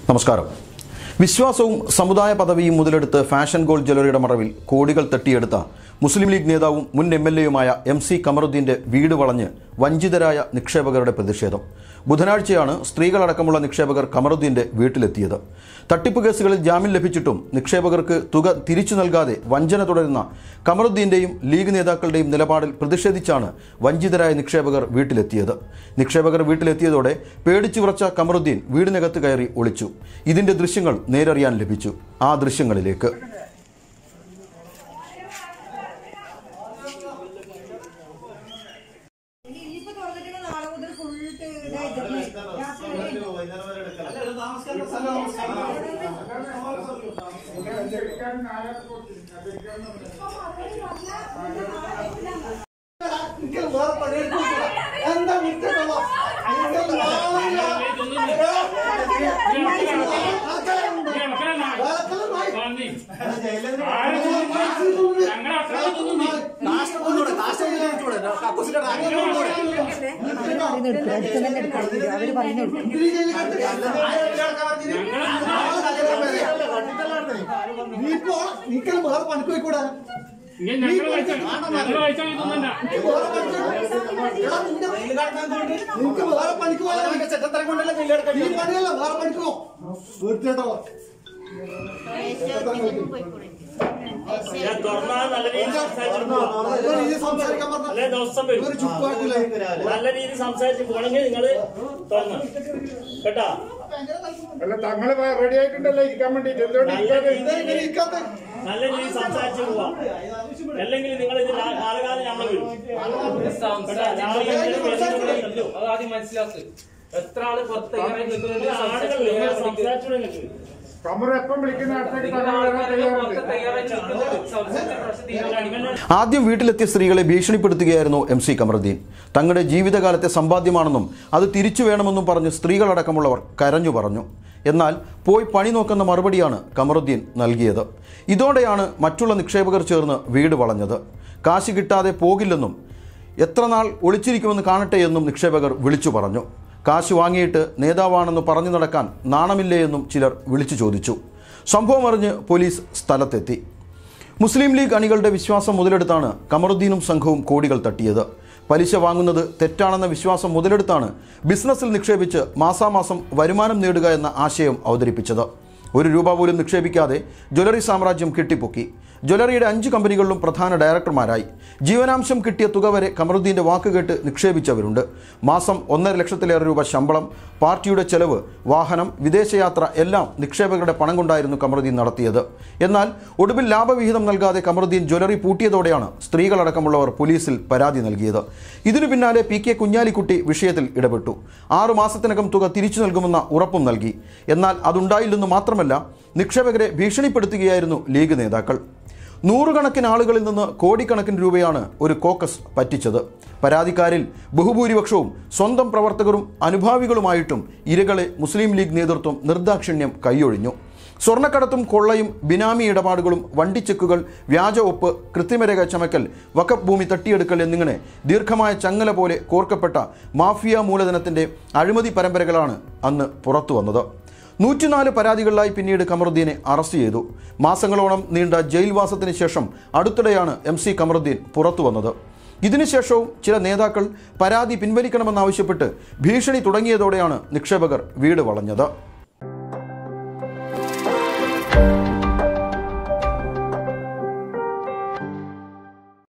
നമസ്കാരം വിശ്വാസവും സമുദായ പദവിയും മുതലെടുത്ത് ഫാഷൻ ഗോൾഡ് ജ്വല്ലറിയുടെ മറവിൽ കോടികൾ തട്ടിയെടുത്ത മുസ്ലിം ലീഗ് നേതാവും മുൻ എം എൽ എയുമായ എം സി കമറുദ്ദീന്റെ വീട് വളഞ്ഞ് വഞ്ചിതരായ നിക്ഷേപകരുടെ പ്രതിഷേധം ബുധനാഴ്ചയാണ് സ്ത്രീകളടക്കമുള്ള നിക്ഷേപകർ കമറുദ്ദീന്റെ വീട്ടിലെത്തിയത് തട്ടിപ്പ് കേസുകളിൽ ജാമ്യം ലഭിച്ചിട്ടും നിക്ഷേപകർക്ക് തുക തിരിച്ചു നൽകാതെ വഞ്ചന തുടരുന്ന കമറുദ്ദീന്റെയും ലീഗ് നേതാക്കളുടെയും നിലപാടിൽ പ്രതിഷേധിച്ചാണ് വഞ്ചിതരായ നിക്ഷേപകർ വീട്ടിലെത്തിയത് നിക്ഷേപകർ വീട്ടിലെത്തിയതോടെ പേടിച്ചു വിറച്ച കമറുദ്ദീൻ വീടിനകത്ത് കയറി ഒളിച്ചു ഇതിന്റെ ദൃശ്യങ്ങൾ നേരറിയാൻ ലഭിച്ചു ആ ദൃശ്യങ്ങളിലേക്ക് ഇനിയിപ്പോ തുറന്നിട്ട് നാളെ മുതൽ ഫുൾ ഇതായിട്ട് രാത്രി വരെ അവര് പറഞ്ഞു നീക്കൽ വേറെ പണിക്ക് പോയിക്കൂടെ നിനക്ക് വേറെ പണിക്ക് പോയാൽ ഈ പണിയല്ല വേറെ പണിക്ക് പോ വീട്ടിലേട്ടോ ഞാൻ തുറന്നാൽ നല്ല രീതിയിൽ സംസാരിച്ചിട്ട് പോവാം. സംസാരിക്കാൻ അല്ലേ ദിവസം വരും ഒരു ചുറ്റുപാട്ടില്ലേ നല്ല രീതിയിൽ സംസാരിച്ച് പോകണമെങ്കിൽ നിങ്ങൾ തുറന്ന് കേട്ടാ അല്ല തങ്ങള് റെഡി ആയിട്ടുണ്ടല്ലോ ഇരിക്കാൻ വേണ്ടിട്ട് എന്തുകൊണ്ട് നല്ല ഇരിക്കാതെ? രീതിയിൽ ഇരിക്കാത്ത നല്ല രീതിയിൽ സംസാരിച്ച് പോവാം അല്ലെങ്കിൽ നിങ്ങൾ ഇത് നാ- നാളെ കാലം ഞമ്മളെ വരും കേട്ടാ? നാളെ ഇതിന്റെ പേരിൽ ഇവിടെ ഇല്ലല്ലോ. അത് ആദ്യം മനസ്സിലാക്ക് എത്ര ആള് പുറത്ത് ഇറങ്ങി നിൽക്കുന്നുണ്ട് ഇത് ആളുകളില്ലേ? നിങ്ങൾ സംസാരിച്ചൂടെ നിങ്ങൾക്ക്? കമറ് എപ്പം വിളിക്കുന്ന അടുത്തേക്ക് നിങ്ങൾ തങ്ങൾ വരാൻ ആൾക്കാരെല്ലാം പുറത്ത് തയ്യാറുണ്ട് തയ്യാറായി നിൽക്കുന്നുണ്ട് സംസാരിച്ച പ്രശ്നം തീരുമാനിക്കണം ആദ്യം വീട്ടിലെത്തിയ സ്ത്രീകളെ ഭീഷണിപ്പെടുത്തുകയായിരുന്നു എം സി കമറുദ്ദീൻ തങ്ങളുടെ ജീവിതകാലത്തെ സമ്പാദ്യമാണെന്നും അത് തിരിച്ചു വേണമെന്നും പറഞ്ഞ് സ്ത്രീകളടക്കമുള്ളവർ കരഞ്ഞു പറഞ്ഞു എന്നാൽ പോയി പണി നോക്കുന്ന മറുപടിയാണ് കമറുദ്ദീൻ നൽകിയത് ഇതോടെയാണ് മറ്റുള്ള നിക്ഷേപകർ ചേർന്ന് വീട് വളഞ്ഞത് കാശ് കിട്ടാതെ പോകില്ലെന്നും എത്ര നാൾ ഒളിച്ചിരിക്കുമെന്ന് കാണട്ടെ എന്നും നിക്ഷേപകർ വിളിച്ചു പറഞ്ഞു കാശ് വാങ്ങിയിട്ട് നേതാവാണെന്ന് പറഞ്ഞു നടക്കാൻ നാണമില്ലേ എന്നും ചിലർ വിളിച്ചു ചോദിച്ചു സംഭവം അറിഞ്ഞ് പോലീസ് സ്ഥലത്തെത്തി മുസ്ലിം ലീഗ് അണികളുടെ വിശ്വാസം മുതലെടുത്താണ് കമറുദ്ദീനും സംഘവും കോടികൾ തട്ടിയത് പലിശ വാങ്ങുന്നത് തെറ്റാണെന്ന വിശ്വാസം മുതലെടുത്താണ് ബിസിനസ്സിൽ നിക്ഷേപിച്ച് മാസാമാസം വരുമാനം നേടുക എന്ന ആശയം അവതരിപ്പിച്ചത് ഒരു രൂപ പോലും നിക്ഷേപിക്കാതെ ജ്വല്ലറി സാമ്രാജ്യം കെട്ടിപ്പൊക്കി ജ്വല്ലറിയുടെ അഞ്ച് കമ്പനികളിലും പ്രധാന ഡയറക്ടർമാരായി ജീവനാംശം കിട്ടിയ തുക വരെ കമറുദ്ദീൻ്റെ വാക്കുകേട്ട് നിക്ഷേപിച്ചവരുണ്ട് മാസം ഒന്നര ലക്ഷത്തിലേറെ രൂപ ശമ്പളം പാർട്ടിയുടെ ചെലവ് വാഹനം വിദേശയാത്ര എല്ലാം നിക്ഷേപകരുടെ പണം കൊണ്ടായിരുന്നു കമറുദ്ദീൻ നടത്തിയത് എന്നാൽ ഒടുവിൽ ലാഭവിഹിതം നൽകാതെ കമറുദ്ദീൻ ജ്വല്ലറി പൂട്ടിയതോടെയാണ് സ്ത്രീകളടക്കമുള്ളവർ പോലീസിൽ പരാതി നൽകിയത് ഇതിനു പിന്നാലെ പി കെ കുഞ്ഞാലിക്കുട്ടി വിഷയത്തിൽ ഇടപെട്ടു ആറു മാസത്തിനകം തുക തിരിച്ചു നൽകുമെന്ന ഉറപ്പും നൽകി എന്നാൽ അതുണ്ടായില്ലെന്ന് മാത്രമല്ല നിക്ഷേപകരെ ഭീഷണിപ്പെടുത്തുകയായിരുന്നു ലീഗ് നേതാക്കൾ നൂറുകണക്കിന് ആളുകളിൽ നിന്ന് കോടിക്കണക്കിന് രൂപയാണ് ഒരു കോക്കസ് പറ്റിച്ചത് പരാതിക്കാരിൽ ബഹുഭൂരിപക്ഷവും സ്വന്തം പ്രവർത്തകരും അനുഭാവികളുമായിട്ടും ഇരകളെ മുസ്ലിം ലീഗ് നേതൃത്വം നിർദാക്ഷിണ്യം കൈയൊഴിഞ്ഞു സ്വർണ്ണക്കടത്തും കൊള്ളയും ബിനാമി ഇടപാടുകളും വണ്ടിച്ചെക്കുകൾ വ്യാജ ഒപ്പ് കൃത്രിമരേഖ ചമക്കൽ വക്കഫ് ഭൂമി തട്ടിയെടുക്കൽ എന്നിങ്ങനെ ദീർഘമായ ചങ്ങല പോലെ കോർക്കപ്പെട്ട മാഫിയ മൂലധനത്തിൻ്റെ അഴിമതി പരമ്പരകളാണ് അന്ന് പുറത്തു വന്നത് നൂറ്റിനാല് പരാതികളിലായി പിന്നീട് കമറുദ്ദീനെ അറസ്റ്റ് ചെയ്തു മാസങ്ങളോളം നീണ്ട ജയിൽവാസത്തിന് ശേഷം അടുത്തിടെയാണ് എം സി കമറുദ്ദീൻ പുറത്തു വന്നത് ഇതിനുശേഷവും ചില നേതാക്കൾ പരാതി പിൻവലിക്കണമെന്നാവശ്യപ്പെട്ട് ഭീഷണി തുടങ്ങിയതോടെയാണ് നിക്ഷേപകർ വീട് വളഞ്ഞത്